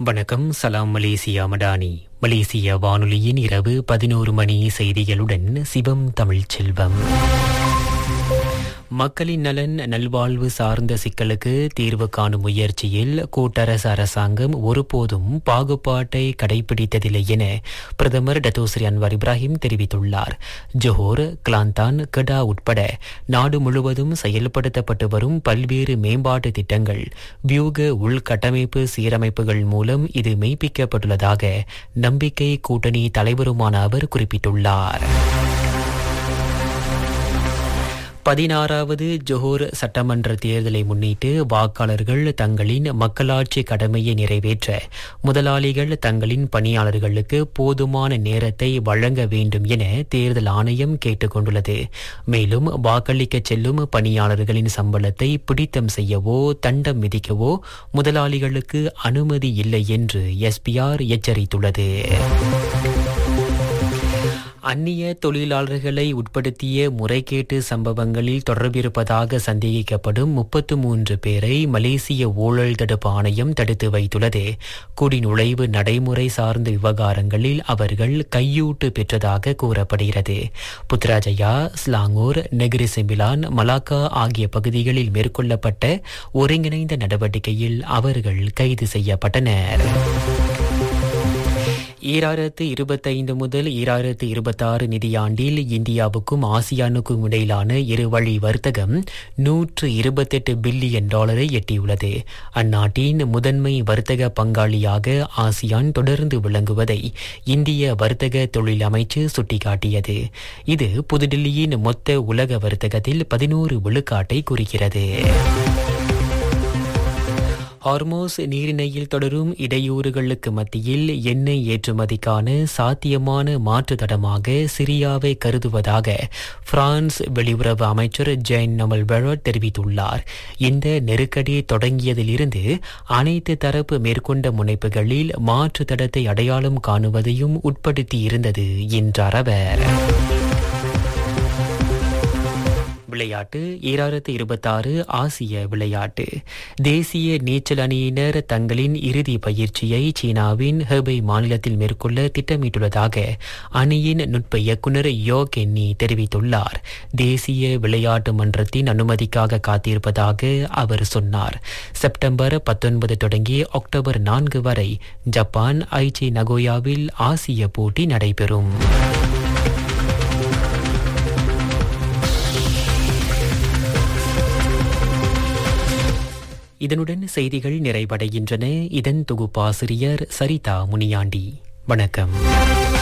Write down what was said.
வணக்கம் சலாம் மலேசியா மடானி மலேசிய வானொலியின் இரவு பதினோரு மணி செய்திகளுடன் சிவம் தமிழ்ச் செல்வம் மக்களின் நலன் நல்வாழ்வு சார்ந்த சிக்கலுக்கு தீர்வு காணும் முயற்சியில் கூட்டரசு அரசாங்கம் ஒருபோதும் பாகுபாட்டை கடைபிடித்ததில்லை என பிரதமர் டத்தோஸ்ரீ அன்வர் இப்ராஹிம் தெரிவித்துள்ளார் ஜோஹர் கிளாந்தான் கெடா உட்பட நாடு முழுவதும் செயல்படுத்தப்பட்டு வரும் பல்வேறு மேம்பாட்டு திட்டங்கள் வியூக உள்கட்டமைப்பு சீரமைப்புகள் மூலம் இது மெய்ப்பிக்கப்பட்டுள்ளதாக நம்பிக்கை கூட்டணி தலைவருமான அவர் குறிப்பிட்டுள்ளார் பதினாறாவது ஜொஹோர் சட்டமன்ற தேர்தலை முன்னிட்டு வாக்காளர்கள் தங்களின் மக்களாட்சி கடமையை நிறைவேற்ற முதலாளிகள் தங்களின் பணியாளர்களுக்கு போதுமான நேரத்தை வழங்க வேண்டும் என தேர்தல் ஆணையம் கேட்டுக் கொண்டுள்ளது மேலும் வாக்களிக்க செல்லும் பணியாளர்களின் சம்பளத்தை பிடித்தம் செய்யவோ தண்டம் விதிக்கவோ முதலாளிகளுக்கு அனுமதி இல்லை என்று எஸ்பிஆர் எச்சரித்துள்ளது அந்நிய தொழிலாளர்களை உட்படுத்திய முறைகேட்டு சம்பவங்களில் தொடர்பிருப்பதாக சந்தேகிக்கப்படும் முப்பத்து மூன்று பேரை மலேசிய ஊழல் தடுப்பு ஆணையம் தடுத்து வைத்துள்ளது குடிநுழைவு நடைமுறை சார்ந்த விவகாரங்களில் அவர்கள் கையூட்டு பெற்றதாக கூறப்படுகிறது Putrajaya Selangor Negeri Sembilan Malacca ஆகிய பகுதிகளில் மேற்கொள்ளப்பட்ட ஒருங்கிணைந்த நடவடிக்கையில் அவர்கள் கைது செய்யப்பட்டனர் ஈராயிரத்து இருபத்தைந்து முதல் ஈராயிரத்து இருபத்தாறு நிதியாண்டில் இந்தியாவுக்கும் ஆசியானுக்கும் இடையிலான இருவழி வர்த்தகம் நூற்று இருபத்தெட்டு பில்லியன் டாலரை எட்டியுள்ளது அந்நாட்டின் முதன்மை வர்த்தக பங்காளியாக ஆசியான் தொடர்ந்து விளங்குவதை இந்திய வர்த்தக தொழில் அமைச்சு சுட்டிக்காட்டியது இது புதுடில்லியின் மொத்த உலக வர்த்தகத்தில் பதினோரு விழுக்காட்டை குறிக்கிறது ஹார்மோஸ் நீரிணையில் தொடரும் இடையூறுகளுக்கு மத்தியில் எண்ணெய் ஏற்றுமதிக்கான சாத்தியமான மாற்று தடமாக சிரியாவை கருதுவதாக பிரான்ஸ் வெளியுறவு அமைச்சர் ஜெயின் நமல் பெரோட் தெரிவித்துள்ளார் இந்த நெருக்கடி தொடங்கியதிலிருந்து அனைத்து தரப்பு மேற்கொண்ட முனைப்புகளில் மாற்று தடத்தை அடையாளம் காணுவதையும் உட்படுத்தி இருந்தது என்றார் அவர் விளையாட்டு ஈராயிரத்து இருபத்தாறு ஆசிய விளையாட்டு தேசிய நீச்சல் அணியினர் தங்களின் இறுதி பயிற்சியை சீனாவின் ஹெபை மாநிலத்தில் மேற்கொள்ள திட்டமிட்டுள்ளதாக அணியின் நுட்ப இயக்குநர் யோ கென்னி தெரிவித்துள்ளார் தேசிய விளையாட்டு மன்றத்தின் அனுமதிக்காக காத்திருப்பதாக அவர் சொன்னார் செப்டம்பர் பத்தொன்பது தொடங்கி அக்டோபர் நான்கு வரை ஜப்பான் ஐச்சி நகோயாவில் ஆசிய போட்டி நடைபெறும் இதனுடன் செய்திகள் நிறைவடைகின்றன இதன் தொகுப்பாசிரியர் சரிதா முனியாண்டி வணக்கம்